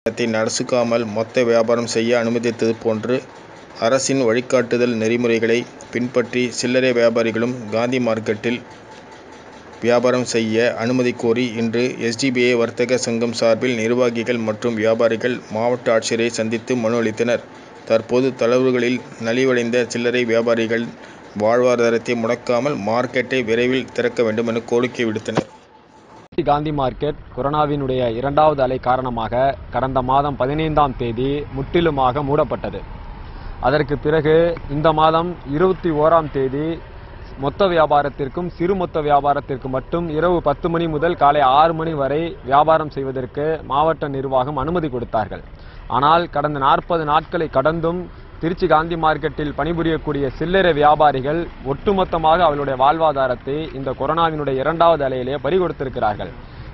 த்தை நசுக்காமல் மொத்த வியாபாரம் செய்ய அனுமதித்தது போன்று அரசின் வழிகாட்டுதல் நெறிமுறைகளை பின்பற்றி சில்லறை வியாபாரிகளும் காந்தி மார்க்கெட்டில் வியாபாரம் செய்ய அனுமதி கோரி இன்று எஸ்டிபிஐ வர்த்தக சங்கம் சார்பில் நிர்வாகிகள் மற்றும் வியாபாரிகள் மாவட்ட ஆட்சியரை சந்தித்து மனு அளித்தனர். தற்போது தளர்வுகளில் நலிவடைந்த சில்லறை வியாபாரிகள் வாழ்வாதாரத்தை முடக்காமல் மார்க்கெட்டை விரைவில் திறக்க வேண்டும் என கோரிக்கை விடுத்தனர். காந்தி மார்க்கெட் கொரோனாவினுடைய இரண்டாவது அலை காரணமாக கடந்த மாதம் பதினைந்தாம் தேதி முற்றிலுமாக மூடப்பட்டது அதற்கு பிறகு இந்த மாதம் இருபத்தி ஓராம் தேதி மொத்த வியாபாரத்திற்கும் சிறு மொத்த வியாபாரத்திற்கு மட்டும் இரவு பத்து மணி முதல் காலை ஆறு மணி வரை வியாபாரம் செய்வதற்கு மாவட்ட நிர்வாகம் அனுமதி கொடுத்தார்கள் ஆனால் கடந்த நாற்பது நாட்களை கடந்தும் திருச்சி காந்தி மார்க்கெட்டில் பணிபுரியக்கூடிய சில்லறை வியாபாரிகள் ஒட்டுமொத்தமாக அவர்களுடைய வாழ்வாதாரத்தை இந்த கொரோனாவினுடைய இரண்டாவது அலையிலேயே பறிகொடுத்திருக்கிறார்கள்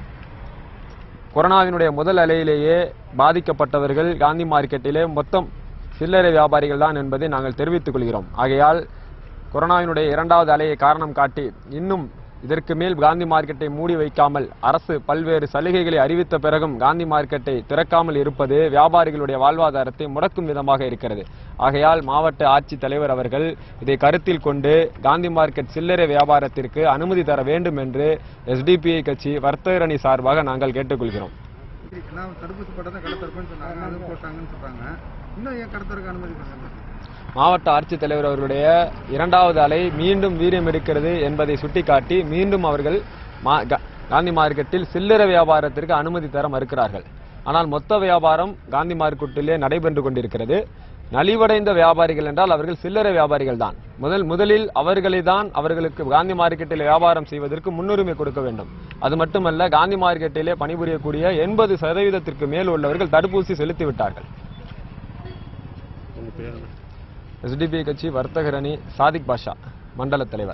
கொரோனாவினுடைய முதல் அலையிலேயே பாதிக்கப்பட்டவர்கள் காந்தி மார்க்கெட்டிலே மொத்தம் சில்லறை வியாபாரிகள் தான் என்பதை நாங்கள் தெரிவித்துக் கொள்கிறோம் ஆகையால் கொரோனாவினுடைய இரண்டாவது அலையை காரணம் காட்டி இன்னும் இதற்கு மேல் காந்தி மார்க்கெட்டை மூடி வைக்காமல் அரசு பல்வேறு சலுகைகளை அறிவித்த பிறகும் காந்தி மார்க்கெட்டை திறக்காமல் இருப்பது வியாபாரிகளுடைய வாழ்வாதாரத்தை முடக்கும் விதமாக இருக்கிறது ஆகையால் மாவட்ட ஆட்சித் தலைவர் அவர்கள் இதை கருத்தில் கொண்டு காந்தி மார்க்கெட் சில்லறை வியாபாரத்திற்கு அனுமதி தர வேண்டும் என்று எஸ்டிபிஐ கட்சி வர்த்தகர் அணி சார்பாக நாங்கள் கேட்டுக்கொள்கிறோம் எல்லாம் தடுப்பூசி போட்டா கடை திறப்பேன்னு சொன்னாங்க அதுவும் போட்டாங்கன்னு சொல்றாங்க இன்னும் ஏன் கடை திறக்க அனுமதி கொடுக்கல மாவட்ட ஆட்சித்தலைவர் அவர்களுடைய இரண்டாவது அலை மீண்டும் வீரியம் எடுக்கிறது என்பதை சுட்டிக்காட்டி மீண்டும் அவர்கள் மா- கா- காந்தி மார்க்கெட்டில் சில்லறை வியாபாரத்திற்கு அனுமதி தர மறுக்கிறார்கள் ஆனால் மொத்த வியாபாரம் காந்தி மார்க்கெட்டிலே நடைபெற்று கொண்டிருக்கிறது நலிவடைந்த வியாபாரிகள் என்றால் அவர்கள் சில்லறை வியாபாரிகள் தான் முதல் முதலில் அவர்களை தான் அவர்களுக்கு காந்தி மார்க்கெட்டில் வியாபாரம் செய்வதற்கு முன்னுரிமை கொடுக்க வேண்டும் அது மட்டுமல்ல காந்தி மார்க்கெட்டிலே பணிபுரியக்கூடிய எண்பது சதவீதத்திற்கு மேல் உள்ளவர்கள் தடுப்பூசி செலுத்தி விட்டார்கள் எஸ்டிபி கட்சி வர்த்தகர் அணி சாதிக் பாஷா மண்டல தலைவர்